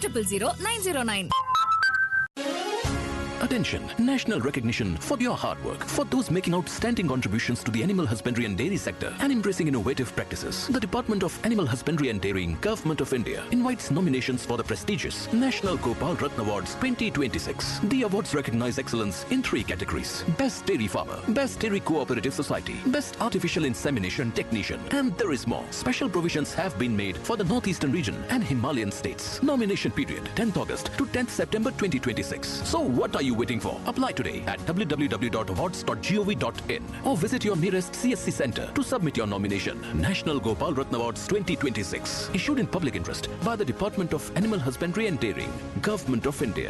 triple zero nine zero nine. Attention! National recognition for your hard work. For those making outstanding contributions to the animal husbandry and dairy sector and embracing innovative practices, the Department of Animal Husbandry and Dairying, Government of India invites nominations for the prestigious National Gopal Ratna Awards 2026. The awards recognize excellence in three categories Best Dairy Farmer, Best Dairy Cooperative Society, Best Artificial Insemination Technician, and there is more. Special provisions have been made for the Northeastern region and Himalayan states. Nomination period 10th August to 10th September 2026. So, what are you waiting for? Apply today at www.awards.gov.in or visit your nearest CSC center to submit your nomination. National Gopal Ratna Awards 2026. Issued in public interest by the Department of Animal Husbandry and Dairying, Government of India.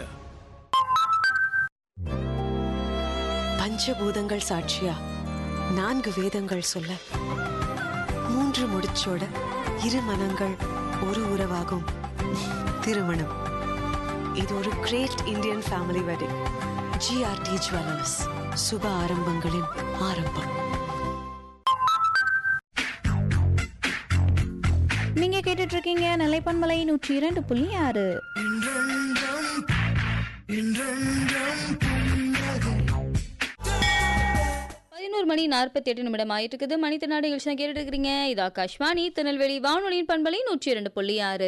பஞ்சபூதங்கள் சாட்சியா நான்கு வேதங்கள் சொல்ல மூன்று முடிச்சோட இரு மனங்கள் ஒரு உறவாகும் திருமணம் இது ஒரு great Indian family wedding GRT jewellers சுப ஆரம்பங்களின் ஆரம்பம் நீங்க கேட்டுட்டு இருக்கீங்க நிலைப்பன்மலை நூற்றி இரண்டு புள்ளி ஆறு பதினோரு மணி நாற்பத்தி எட்டு நிமிடம் ஆயிட்டு இருக்குது மணித்தநாடு நிகழ்ச்சி தான் கேட்டுட்டு இருக்கிறீங்க இது ஆகாஷ்வாணி திருநெல்வேலி வானொலியின் பண்பலை நூற்றி இரண்டு புள்ளி ஆறு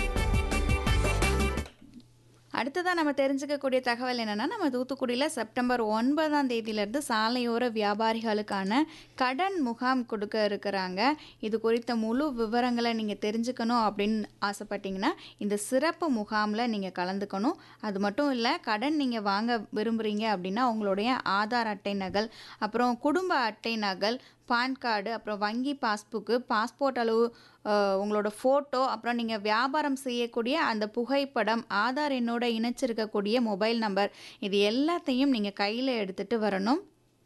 அடுத்ததாக நம்ம தெரிஞ்சுக்கக்கூடிய தகவல் என்னன்னா நம்ம தூத்துக்குடியில் செப்டம்பர் ஒன்பதாம் தேதியிலிருந்து சாலையோர வியாபாரிகளுக்கான கடன் முகாம் கொடுக்க இருக்கிறாங்க இது குறித்த முழு விவரங்களை நீங்கள் தெரிஞ்சுக்கணும் அப்படின்னு ஆசைப்பட்டீங்கன்னா இந்த சிறப்பு முகாமில் நீங்கள் கலந்துக்கணும் அது மட்டும் இல்லை கடன் நீங்கள் வாங்க விரும்புகிறீங்க அப்படின்னா உங்களுடைய ஆதார் அட்டை நகல் அப்புறம் குடும்ப அட்டை நகல் பான் கார்டு அப்புறம் வங்கி பாஸ்புக்கு பாஸ்போர்ட் அளவு அஹ், உங்களோட ஃபோட்டோ அப்புறம் நீங்கள் வியாபாரம் செய்யக்கூடிய அந்த புகைப்படம் ஆதார் எண்ணோட இணைச்சிருக்கக்கூடிய மொபைல் நம்பர் இது எல்லாத்தையும் நீங்கள் கையில் எடுத்துகிட்டு வரணும்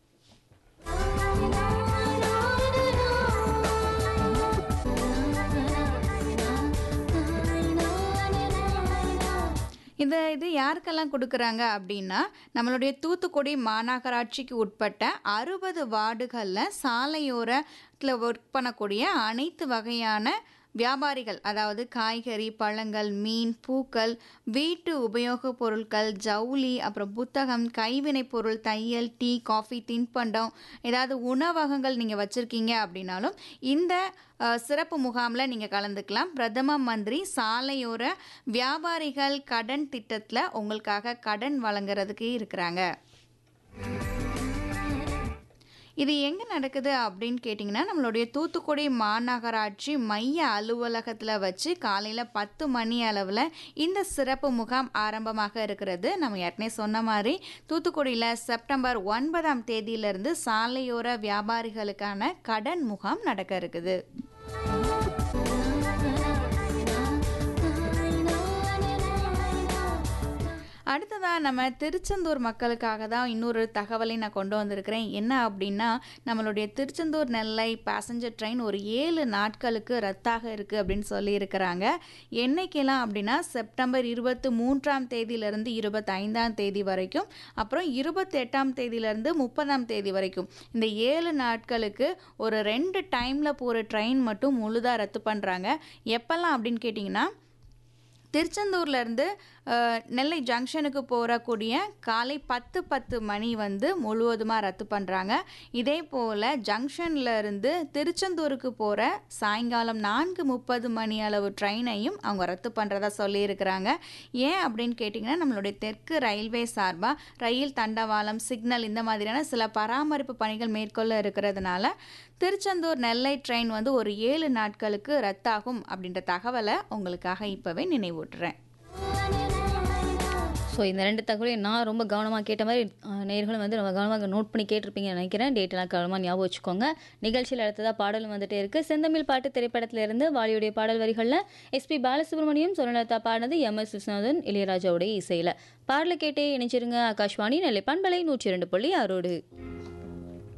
இந்த இது யாருக்கெல்லாம் கொடுக்குறாங்க அப்படின்னா நம்மளுடைய தூத்துக்குடி மாநகராட்சிக்கு உட்பட்ட அறுபது வார்டுகளில் சாலையோரத்தில் ஒர்க் பண்ணக்கூடிய அனைத்து வகையான வியாபாரிகள் அதாவது காய்கறி பழங்கள் மீன் பூக்கள் வீட்டு உபயோகப் பொருட்கள் ஜவுளி அப்புறம் புத்தகம் கைவினைப் பொருள் தையல் டீ காஃபி தின்பண்டம் ஏதாவது உணவகங்கள் நீங்கள் வச்சுருக்கீங்க அப்படின்னாலும் இந்த அஹ், சிறப்பு முகாமில் நீங்கள் கலந்துக்கலாம் பிரதம மந்திரி சாலையோர வியாபாரிகள் கடன் திட்டத்தில் உங்களுக்காக கடன் வழங்குறதுக்கு இருக்கிறாங்க இது எங்கே நடக்குது அப்படின்னு கேட்டிங்கன்னா நம்மளுடைய தூத்துக்குடி மாநகராட்சி மைய அலுவலகத்தில் வச்சு காலையில் பத்து மணி அளவில் இந்த சிறப்பு முகாம் ஆரம்பமாக இருக்கிறது நம்ம ஏற்கனவே சொன்ன மாதிரி தூத்துக்குடியில் செப்டம்பர் ஒன்பதாம் தேதியிலிருந்து சாலையோர வியாபாரிகளுக்கான கடன் முகாம் நடக்க இருக்குது அடுத்ததாக நம்ம திருச்செந்தூர் மக்களுக்காக தான் இன்னொரு தகவலை நான் கொண்டு வந்திருக்கிறேன் என்ன அப்படின்னா நம்மளுடைய திருச்செந்தூர் நெல்லை பேசஞ்சர் ட்ரெயின் ஒரு ஏழு நாட்களுக்கு ரத்தாக இருக்குது அப்படின்னு சொல்லியிருக்கிறாங்க என்னைக்கெல்லாம் அப்படின்னா செப்டம்பர் இருபத்தி மூன்றாம் தேதியிலிருந்து இருபத்தைந்தாம் தேதி வரைக்கும் அப்புறம் இருபத்தெட்டாம் தேதியிலிருந்து முப்பதாம் தேதி வரைக்கும் இந்த ஏழு நாட்களுக்கு ஒரு ரெண்டு டைமில் போகிற ட்ரெயின் மட்டும் முழுதாக ரத்து பண்ணுறாங்க எப்போல்லாம் அப்படின்னு கேட்டிங்கன்னா திருச்செந்தூர்லேருந்து நெல்லை ஜங்ஷனுக்கு போகக்கூடிய காலை பத்து பத்து மணி வந்து முழுவதுமாக ரத்து பண்ணுறாங்க இதே போல் ஜங்ஷன்ல இருந்து திருச்செந்தூருக்கு போகிற சாயங்காலம் நான்கு முப்பது மணி அளவு ட்ரெயினையும் அவங்க ரத்து பண்ணுறதா சொல்லியிருக்கிறாங்க ஏன் அப்படின்னு கேட்டிங்கன்னா நம்மளுடைய தெற்கு ரயில்வே சார்பாக ரயில் தண்டவாளம் சிக்னல் இந்த மாதிரியான சில பராமரிப்பு பணிகள் மேற்கொள்ள இருக்கிறதுனால திருச்செந்தூர் நெல்லை ட்ரெயின் வந்து ஒரு ஏழு நாட்களுக்கு ரத்தாகும் அப்படின்ற தகவலை உங்களுக்காக இப்போவே நினைவூட்டுறேன் ஸோ இந்த ரெண்டு தகவலையும் நான் ரொம்ப கவனமாக கேட்ட மாதிரி அஹ், நேயர்களும் வந்து ரொம்ப கவனமாக நோட் பண்ணி கேட்டிருப்பீங்கன்னு நினைக்கிறேன் டேட்டெல்லாம் கவனமாக ஞாபகம் வச்சுக்கோங்க நிகழ்ச்சியில் அடுத்ததாக பாடலும் வந்துட்டே இருக்கு செந்தமிழ் பாட்டு திரைப்படத்துல இருந்து வாலியுடைய பாடல் வரிகளில் எஸ்பி பாலசுப்ரமணியம் சுரலதா பாடினது எம் எஸ் விஸ்வநாதன் இளையராஜாவுடைய இசையில் பாடலை கேட்டே இணைச்சிருங்க ஆகாஷ்வாணி நெல்லை பண்பலை நூற்றி இரண்டு புள்ளி ஆறோடு